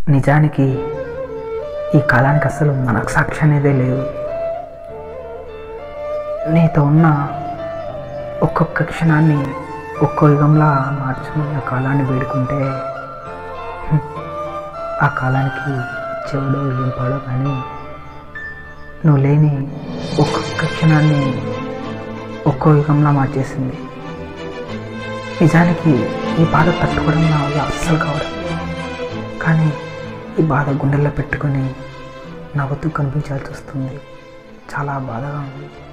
నిజానికి ఈ కాలానికి అసలు మనసాక్షి అనేదే లేదు నీతో ఉన్న ఒక్కొక్క క్షణాన్ని ఒక్కో యుగంలా మార్చమని ఆ కాలాన్ని వేడుకుంటే హ్మ్, ఆ కాలానికి చెవుడో వింపాడో కానీ నువ్వు లేని ఒక్కొక్క క్షణాన్ని ఒక్కో యుగంలా మార్చేసింది నిజానికి ఈ బాధ తట్టుకోవడం నా వల్ల అస్సలు కావడం కానీ ఈ బాధ గుండెల్లో పెట్టుకొని నవ్వుతూ కనిపించాల్సి వస్తుంది చాలా బాధగా ఉంది